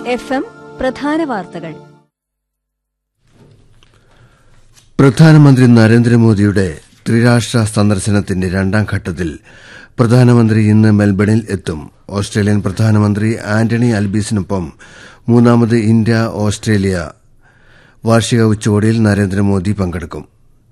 F M പ്രധാന വാർത്തകൾ പ്രധാനമന്ത്രി നരേന്ദ്രമോദിയുടെ ത്രിരാഷ്ട്ര സന്ദർശനത്തിന്റെ രണ്ടാം ഘട്ടത്തിൽ പ്രധാനമന്ത്രി ഇന്ന് മെൽബണിൽ എത്തും ഓസ്ട്രേലിയൻ പ്രധാനമന്ത്രി ആന്റണി അൽബീസിനൊപ്പം മൂന്നാമത് ഇന്ത്യ ഓസ്ട്രേലിയ വാർഷിക ഉച്ചകോടിയിൽ നരേന്ദ്രമോദി പങ്കെടുക്കും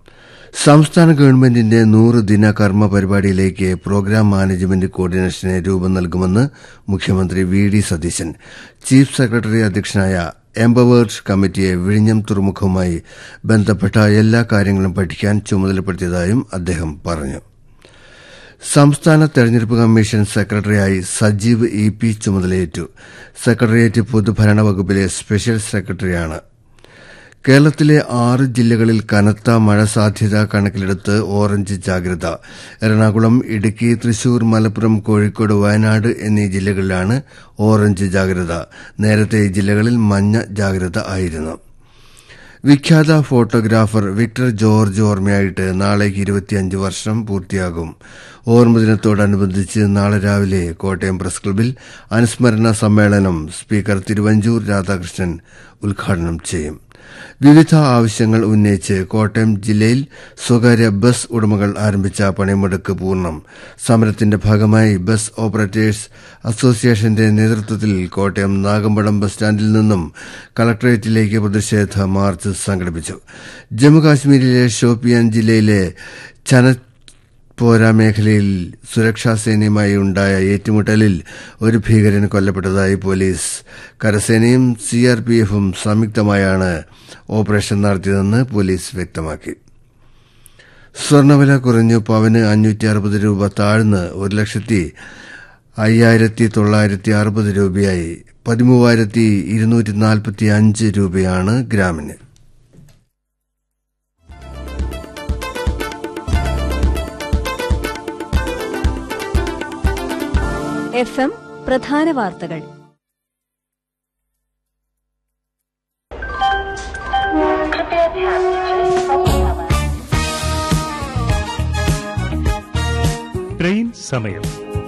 സംസ്ഥാന ഗവൺമെന്റിന്റെ നൂറ് ദിന കർമ്മ പരിപാടിയിലേക്ക് പ്രോഗ്രാം മാനേജ്മെന്റ് കോർഡിനേഷന് രൂപം നൽകുമെന്ന് മുഖ്യമന്ത്രി V D Satheesan chief secretary അധ്യക്ഷനായ എംപവേർഡ് കമ്മിറ്റിയെ വിഴിഞ്ഞം തുറമുഖവുമായി ബന്ധപ്പെട്ട എല്ലാ കാര്യങ്ങളും പഠിക്കാൻ ചുമതലപ്പെടുത്തിയതായും അദ്ദേഹം പറഞ്ഞു സംസ്ഥാന തെരഞ്ഞെടുപ്പ് കമ്മീഷൻ സെക്രട്ടറിയായി സജീവ് ഇ പി ചുമതലയേറ്റു സെക്രട്ടേറിയറ്റ് പൊതുഭരണ വകുപ്പിലെ സ്പെഷ്യൽ സെക്രട്ടറിയാണ് കേരളത്തിലെ ആറ് ജില്ലകളിൽ കനത്ത മഴ സാധ്യത കണക്കിലെടുത്ത് ഓറഞ്ച് ജാഗ്രത എറണാകുളം ഇടുക്കി തൃശൂർ മലപ്പുറം കോഴിക്കോട് വയനാട് എന്നീ ജില്ലകളിലാണ് ഓറഞ്ച് ജാഗ്രത നേരത്തെ ഈ ജില്ലകളിൽ മഞ്ഞ ജാഗ്രത ആയിരുന്നു വിഖ്യാത ഫോട്ടോഗ്രാഫർ വിക്ടർ ജോർജ് ഓർമ്മയായിട്ട് നാളേക്ക് ഇരുപത്തിയഞ്ച് വർഷം പൂർത്തിയാകും ഓർമ്മദിനത്തോടനുബന്ധിച്ച് നാളെ രാവിലെ കോട്ടയം പ്രസ് ക്ലബിൽ അനുസ്മരണ സമ്മേളനം സ്പീക്കർ തിരുവഞ്ചൂർ രാധാകൃഷ്ണൻ ഉദ്ഘാടനം ചെയ്യും വിവിധ ആവശ്യങ്ങൾ ഉന്നയിച്ച് കോട്ടയം ജില്ലയിൽ സ്വകാര്യ ബസ് ഉടമകൾ ആരംഭിച്ച പണിമുടക്ക് പൂർണ്ണം സമരത്തിന്റെ ഭാഗമായി ബസ് ഓപ്പറേറ്റേഴ്സ് അസോസിയേഷന്റെ നേതൃത്വത്തിൽ കോട്ടയം നാഗമ്പടം ബസ് സ്റ്റാൻഡിൽ നിന്നും കളക്ടറേറ്റിലേക്ക് പ്രതിഷേധ മാർച്ച് സംഘടിപ്പിച്ചു ജമ്മുകാശ്മീരിലെ ഷോപ്പിയാൻ ജില്ലയിലെ ചന പോര മേഖലയിൽ സുരക്ഷാ സേനയുമായി ഉണ്ടായ ഏറ്റുമുട്ടലിൽ ഒരു ഭീകരൻ കൊല്ലപ്പെട്ടതായി പോലീസ് കരസേനയും സിആർപിഎഫും സംയുക്തമായാണ് ഓപ്പറേഷൻ നടത്തിയതെന്ന് പോലീസ് വ്യക്തമാക്കി സ്വർണ്ണവില കുറഞ്ഞു പവന് അഞ്ഞൂറ്റി അറുപത് രൂപ താഴ്ന്ന് ഒരു ലക്ഷത്തി അയ്യായിരത്തി തൊള്ളായിരത്തി അറുപത് രൂപയായി പതിമൂവായിരത്തി ഇരുന്നൂറ്റി നാൽപ്പത്തി അഞ്ച് രൂപയാണ് ഗ്രാമിന് എഫ് എം പ്രധാന വാർത്തകൾ ട്രെയിൻ സമയം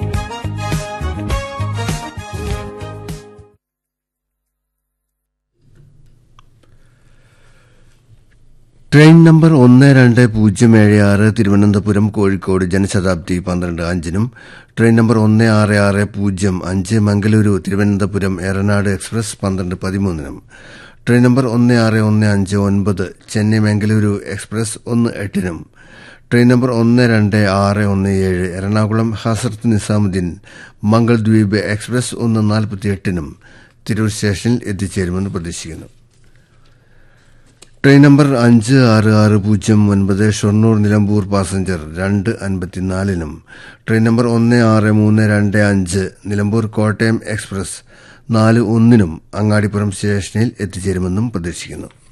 ട്രെയിൻ നമ്പർ ഒന്ന് രണ്ട് പൂജ്യം ഏഴ് ആറ് തിരുവനന്തപുരം കോഴിക്കോട് ജനശതാബ്ദി പന്ത്രണ്ട് അഞ്ചിനും ട്രെയിൻ നമ്പർ ഒന്ന് ആറ് ആറ് പൂജ്യം അഞ്ച് മംഗലൂരു തിരുവനന്തപുരം എറനാട് എക്സ്പ്രസ് പന്ത്രണ്ട് പതിമൂന്നിനും ട്രെയിൻ നമ്പർ ഒന്ന് ആറ് ഒന്ന് അഞ്ച് ഒൻപത് ചെന്നൈ മംഗലൂരു എക്സ്പ്രസ് ഒന്ന് എട്ടിനും ട്രെയിൻ നമ്പർ ഒന്ന് രണ്ട് ആറ് ഒന്ന് ഏഴ് എറണാകുളം ഹസർത്ത് നിസാമുദ്ദീൻ മംഗൾദ്വീപ് എക്സ്പ്രസ് ഒന്ന് നാൽപ്പത്തിയെട്ടിനും തിരൂർ സ്റ്റേഷനിൽ എത്തിച്ചേരുമെന്ന് പ്രതീക്ഷിക്കുന്നു ട്രെയിൻ നമ്പർ അഞ്ച് ആറ് ആറ് പൂജ്യം ഒൻപത് ഷൊർണൂർ നിലമ്പൂർ പാസഞ്ചർ രണ്ട് അൻപത്തിനാലിനും ട്രെയിൻ നമ്പർ ഒന്ന് ആറ് മൂന്ന് രണ്ട് അഞ്ച് നിലമ്പൂർ കോട്ടയം എക്സ്പ്രസ് നാല് ഒന്നിനും അങ്ങാടിപ്പുറം സ്റ്റേഷനിൽ എത്തിച്ചേരുമെന്നും പ്രതീക്ഷിക്കുന്നു